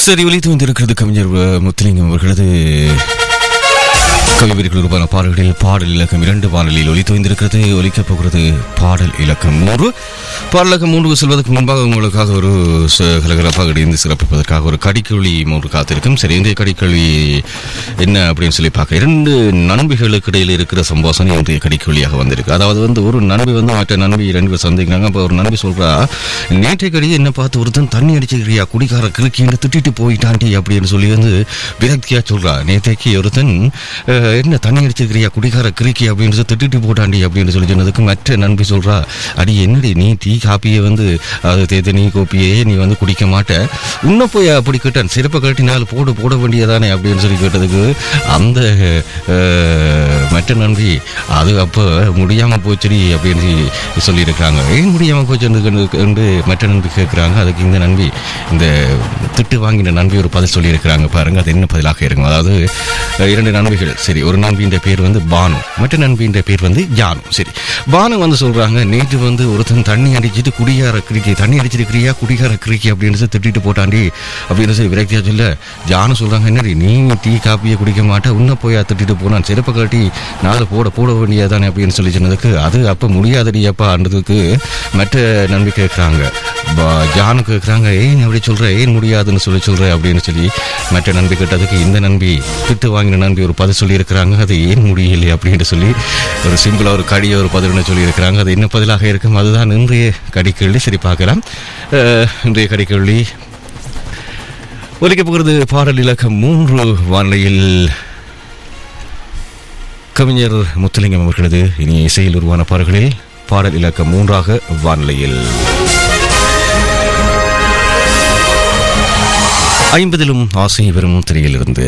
சரி ஒலித்து வந்திருக்கிறது கவிஞர் அஹ், முத்துலிங்கம் அவர்களது கவிவரிகள் உருவான பாடல்களில் பாடல் இலக்கம் இரண்டு பாடலில் ஒலித்து வந்திருக்கிறது ஒலிக்கப் போகிறது பாடல் இலக்கம் மூன்று பாடல் இலக்கம் மூன்று செல்வதற்கு முன்பாக உங்களுக்காக ஒரு ச- கலகலப்பாக இணைந்து சிறப்பிப்பதற்காக ஒரு கடிக்கொழி மூன்று காத்திருக்கும் சரி இந்த கடிக்கொழி என்ன அப்படின்னு சொல்லி பார்க்க இரண்டு நண்பிகளுக்கு இடையில் இருக்கிற சம்பாஷணை இன்றைய கடிக்கொழியாக வந்திருக்கு அதாவது வந்து ஒரு நண்பி வந்து மற்ற நண்பி ரெண்டு பேர் சந்திக்கிறாங்க அப்போ ஒரு நண்பி சொல்றா நேற்றை கடி என்ன பார்த்து ஒருத்தன் தண்ணி அடிச்சுக்கிறியா குடிக்கார கிறுக்கின்னு திட்டிட்டு போயிட்டாண்டி அப்படின்னு சொல்லி வந்து விரக்தியா சொல்றா நேற்றைக்கு ஒருத்தன் அஹ், என்ன தண்ணி அடிச்சுக்கிறியா குடிக்கார கிறுக்கி அப்படின்னு சொல்லி திட்டிட்டு போட்டாண்டி அப்படின்னு சொல்லி சொன்னதுக்கு மற்ற நண்பி சொல்றா அடி என்னடி நீ டீ காப்பியை வந்து அது தேத்த நீ கோப்பியே நீ வந்து குடிக்க மாட்ட உன்ன போய் அப்படி கேட்டான் சிறப்பை கட்டினால் போடு போட வேண்டியதானே அப்படின்னு சொல்லி கேட்டதுக்கு அந்த அஹ், மற்ற நண்பி அது அப்போ முடியாம போச்சுடி அப்படின்னு சொல்லியிருக்காங்க ஏன் முடியாம போச்சு என்று- என்று மற்ற நண்பி கேட்குறாங்க அதுக்கு இந்த நண்பி இந்த திட்டு வாங்கின நண்பி ஒரு பதில் சொல்லியிருக்கிறாங்க பாருங்க அது என்ன பதிலாக இருக்கும் அதாவது அஹ், இரண்டு நண்பிகள் சரி ஒரு நண்பியின் பேர் வந்து பானு மற்ற நண்பியின் பேர் வந்து ஜானு சரி பானு வந்து சொல்றாங்க நேற்று வந்து ஒருத்தன் தண்ணி அடிச்சிட்டு குடிகார கிரிக்கி தண்ணி அடிச்சிருக்கிறியா குடிகார கிரிக்கி அப்படின்னு சொல்லி திட்டிட்டு போட்டாண்டி அப்படின்னு சொல்லி விரக்தியா சொல்ல ஜானு சொல்றாங்க என்னடி நீ டீ காப்பியை குடிக்க மாட்டே உன்ன போய் திட்டிட்டு போனான் சிறப்பு காட்டி நாலு போட போட வேண்டியதானே அப்படின்னு சொல்லி சொன்னதுக்கு அது அப்ப முடியாதடி அப்பான்றதுக்கு மற்ற நண்பி கேட்குறாங்க ஜானு கேட்குறாங்க ஏன் அப்படி சொல்ற ஏன் முடியாதுன்னு சொல்லி சொல்ற அப்படின்னு சொல்லி மற்ற நண்பி கேட்டதுக்கு இந்த நண்பி திட்டு வாங்கின நண்பி ஒரு பதில் சொல்லியிருக்கிறாங்க அது ஏன் முடியலை அப்படின்னு சொல்லி ஒரு சிம்பிளா ஒரு கடிய ஒரு பதில்னு சொல்லியிருக்கிறாங்க அது என்ன பதிலாக இருக்கும் அதுதான் இன்றைய கடிக்கேள்வி சரி பார்க்கலாம் அஹ், இன்றைய கடிக்கேள்வி ஒலிக்கப் போகிறது பாடல் இலக்கம் மூன்று வானிலையில் கவிஞர் முத்துலிங்கம் அவர்களது இனி இசையில் உருவான பாடல்களில் பாடல் இலக்கம் மூன்றாக வானிலையில் ஐம்பதிலும் ஆசை வெறும் திரையிலிருந்து